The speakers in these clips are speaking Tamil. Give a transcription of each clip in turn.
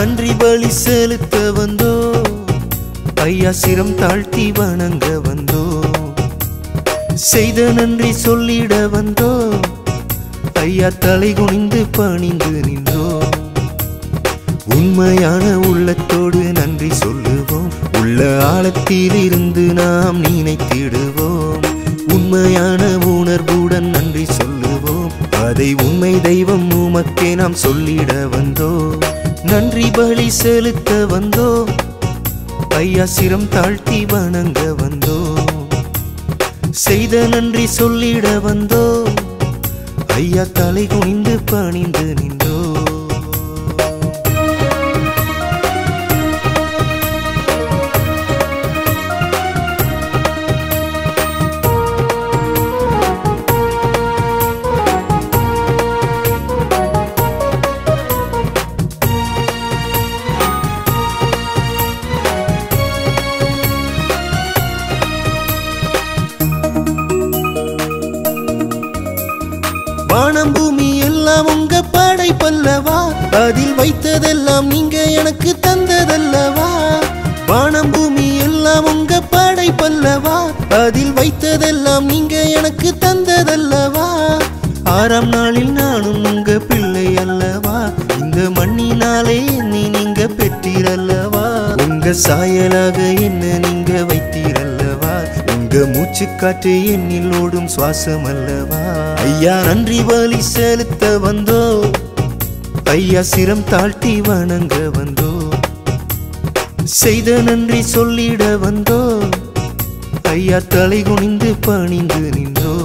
நன்றி பலி செலுத்த வந்தோ ஐயா சிரம் தாழ்த்தி வணங்க வந்தோ செய்த நன்றி சொல்லிட வந்தோ ஐயா தலை குனிந்து பணிந்து நின்றோ உண்மையான உள்ளத்தோடு நன்றி சொல்லுவோம் உள்ள ஆழத்தில் இருந்து நாம் நினைத்திடுவோம் உண்மையான உணர்வுடன் நன்றி சொல்லுவோம் அதை உண்மை தெய்வம் உமக்கே நாம் சொல்லிட வந்தோ நன்றி பலி செலுத்த வந்தோ ஐயா சிரம் தாழ்த்தி வணங்க வந்தோ செய்த நன்றி சொல்லிட வந்தோ ஐயா தலை குனிந்து பணிந்து நின்றோ வானம் பூமி எல்லாம் உங்க படைப்பல்லவா அதில் வைத்ததெல்லாம் நீங்க எனக்கு தந்ததல்லவா வானம் பூமி எல்லாம் உங்க படைப்பல்லவா அதில் வைத்ததெல்லாம் நீங்க எனக்கு தந்ததல்லவா ஆறாம் நாளில் நானும் உங்க பிள்ளை அல்லவா இந்த மண்ணினாலே என்னை நீங்க பெற்றீரல்லவா உங்க சாயலாக என்ன நீங்க வைத்தீரல்லவா உங்க மூச்சு காற்று என்னில் ஓடும் சுவாசம் அல்லவா ஐயா நன்றி வலி செலுத்த வந்தோ ஐயா சிரம் தாழ்த்தி வணங்க வந்தோ செய்த நன்றி சொல்லிட வந்தோ ஐயா தலை குனிந்து பணிந்து நின்றோ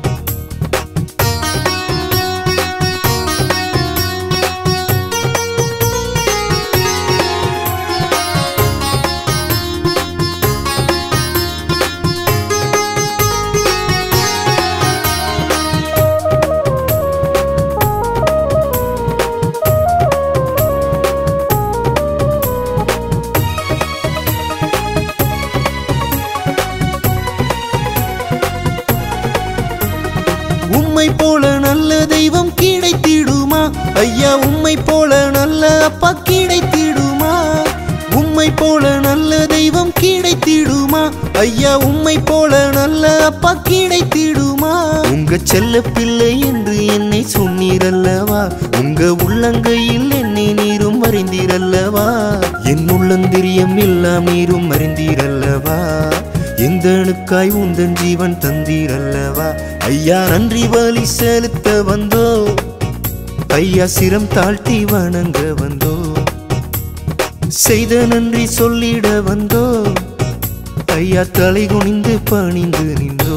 உம்மை போல நல்ல தெய்வம் கிடைத்திடுமா ஐயா உம்மை போல நல்ல அப்பா கிடைத்திடுமா உம்மை போல நல்ல தெய்வம் கிடைத்திடுமா ஐயா உம்மை போல நல்ல அப்பா கிடைத்திடுமா உங்க செல்ல பிள்ளை என்று என்னை சொன்னீரல்லவா உங்க உள்ளங்கையில் என்னை நீரும் அறிந்தீரல்லவா என் உள்ளந்திரியம் எல்லாம் நீரும் அறிந்தீரல்லவா எந்தனுக்காய் உந்தன் ஜீவன் தந்தீரல்லவா ஐயா நன்றி பலி செலுத்த வந்தோ ஐயா சிரம் தாழ்த்தி வணங்க வந்தோ செய்த நன்றி சொல்லிட வந்தோ ஐயா தலை குனிந்து பணிந்து நின்றோ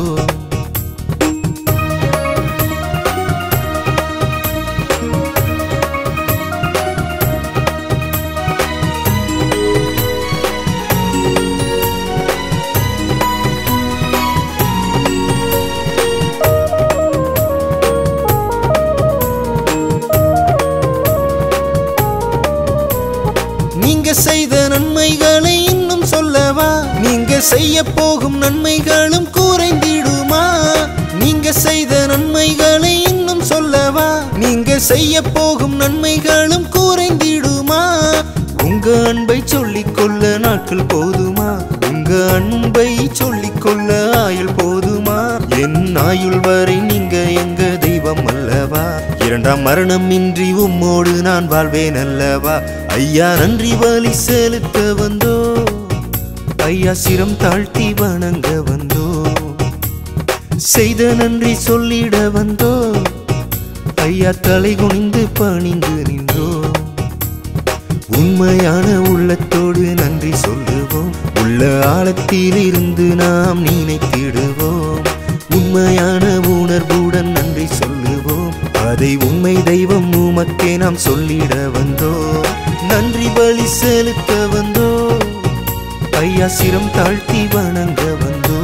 நீங்க செய்த நன்மைகளை இன்னும் சொல்லவா நீங்க செய்ய போகும் நன்மைகளும் குறைந்திடுமா நீங்க செய்த நன்மைகளை இன்னும் சொல்லவா நீங்க செய்ய போகும் நன்மைகளும் குறைந்திடுமா உங்க அன்பை சொல்லிக்கொள்ள நாட்கள் போதுமா உங்க அன்பை சொல்லிக்கொள்ள ஆயுள் போதுமா என் ஆயுள் வரை நீங்க எங்க தெய்வம் அல்லவா இரண்டாம் மரணம் இன்றி உம்மோடு நான் வாழ்வேன் அல்லவா ஐயா நன்றி வலி செலுத்த வந்தோ ஐயா சிரம் தாழ்த்தி வணங்க வந்தோ செய்த நன்றி சொல்லிட வந்தோ ஐயா தலை குனிந்து பணிந்து நின்றோ உண்மையான உள்ளத்தோடு நன்றி சொல்லுவோம் உள்ள ஆழத்தில் இருந்து நாம் நினைத்திடுவோம் உண்மையான உணர்வுடன் நன்றி சொல்லுவோம் அதை உண்மை தெய்வம் உமக்கே நாம் சொல்லிட வந்தோ நன்றி பலி செலுத்த வந்தோ ஐயா சிரம் தாழ்த்தி வணங்க வந்தோ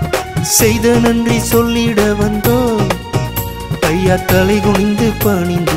செய்த நன்றி சொல்லிட வந்தோ ஐயா தலை குனிந்து பணிந்து